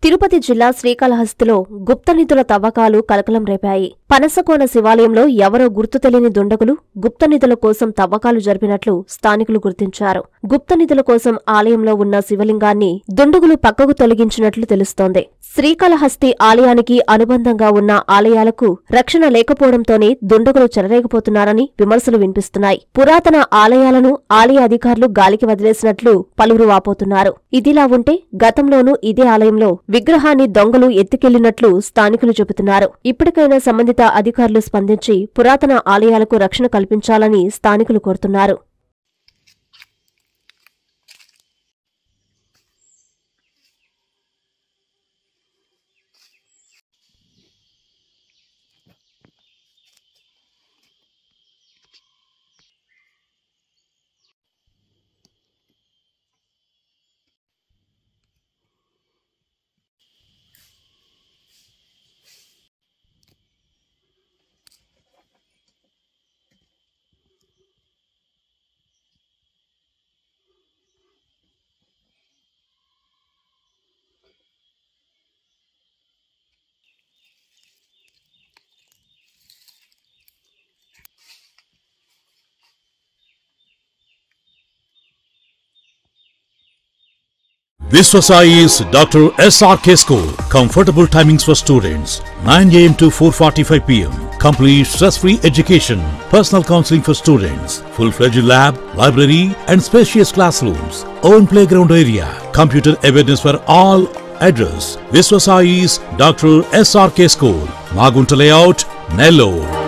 తిరుపతి జిల్లా శ్రీకాళహస్తిలో గుప్త నిధుల తవ్వకాలు కలకలం రేపాయి పనసకోన శివాలయంలో ఎవరో గుర్తు తెలియని దుండగులు గుప్త నిధుల కోసం తవ్వకాలు జరిపినట్లు స్థానికులు గుర్తించారు గుప్త నిధుల కోసం ఆలయంలో ఉన్న శివలింగాన్ని దుండగులు పక్కకు తొలగించినట్లు తెలుస్తోంది శ్రీకాళహస్తి ఆలయానికి అనుబంధంగా ఉన్న ఆలయాలకు రక్షణ లేకపోవడంతోనే దుండగులు చెలరేగిపోతున్నారని విమర్శలు వినిపిస్తున్నాయి పురాతన ఆలయాలను ఆలయ అధికారులు గాలికి వదిలేసినట్లు పలువురు వాపోతున్నారు ఇదిలా ఉంటే గతంలోనూ ఇదే ఆలయంలో విగ్రహాన్ని దొంగలు ఎత్తుకెళ్లినట్లు స్థానికులు చెబుతున్నారు ఇప్పటికైనా సంబంధిత అధికారులు స్పందించి పురాతన ఆలయాలకు రక్షణ కల్పించాలని స్థానికులు కోరుతున్నారు Viswasai is Dr. SRK School. Comfortable timings for students 9 am to 4:45 pm. Complete stress-free education. Personal counseling for students. Full-fledged lab, library, and spacious classrooms. Own playground area. Computer awareness for all. Address: Viswasai is Dr. SRK School. Magunta Layout, Nellore.